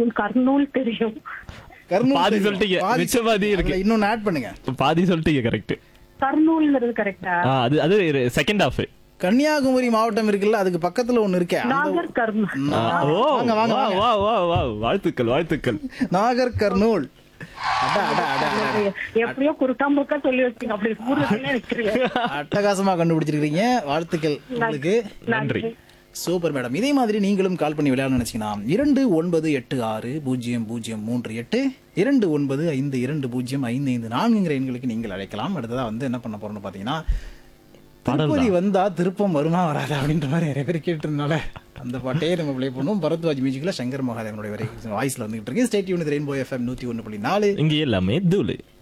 கர்னூல் தெரியும் கர்னூல் பாதி தெரியும். சொல்லிட்டீங்க. பாதி மிச்ச பாதி இருக்கு. அதுல இன்னொன்னு ஆட் பண்ணுங்க பாதி சொல்லிட்டீங்க கரெக்ட் கர்னூல்ங்கிறது கரெக்டா அது அது செகண்ட் ஹாஃப் கன்னியாகுமரி மாவட்டம் இருக்குல்ல அதுக்கு பக்கத்துல ஒண்ணு இருக்கே அந்த- நாகர் கர்னூல் ஓ வாங்க, வாங்க, வா வாங்க. வா வா வா வாழ்த்துக்கள் வாழ்த்துக்கள் நாகர் கர்னூல் அட, அட, அட, அட. எப்படியோ குறுக்கா முறுக்கா சொல்லி வச்சீங்க அப்படி ஊருக்குள்ளே வச்சிருக்கேன் அட்டகாசமா கண்டுபிடிச்சிருக்கீங்க வாழ்த்துக்கள் உங்களுக்கு நன்றி சூப்பர் மேடம் இதே மாதிரி நீங்களும் கால் பண்ணி விளையாட நினைச்சீங்கன்னா இரண்டு ஒன்பது எட்டு ஆறு பூஜ்ஜியம் பூஜ்ஜியம் மூன்று எட்டு இரண்டு ஒன்பது ஐந்து இரண்டு பூஜ்ஜியம் ஐந்து ஐந்து நான்குங்கிற எண்களுக்கு நீங்கள் அழைக்கலாம் அடுத்ததா வந்து என்ன பண்ண போறோம்னு பாத்தீங்கன்னா திருப்பதி வந்தா திருப்பம் வருமா வராதா அப்படின்ற மாதிரி நிறைய பேர் கேட்டிருந்தால அந்த பாட்டே நம்ம ப்ளே பண்ணுவோம் பரத்வாஜ் மியூசிக்ல சங்கர் மகாதேவனுடைய வரை வாய்ஸ்ல வந்துகிட்டு இருக்கு ஸ்டேட் யூனிட் ரெயின்போ எஃப்எம் நூத்தி ஒன்று புள்ளி நாலு இங்க எல்லாமே தூளு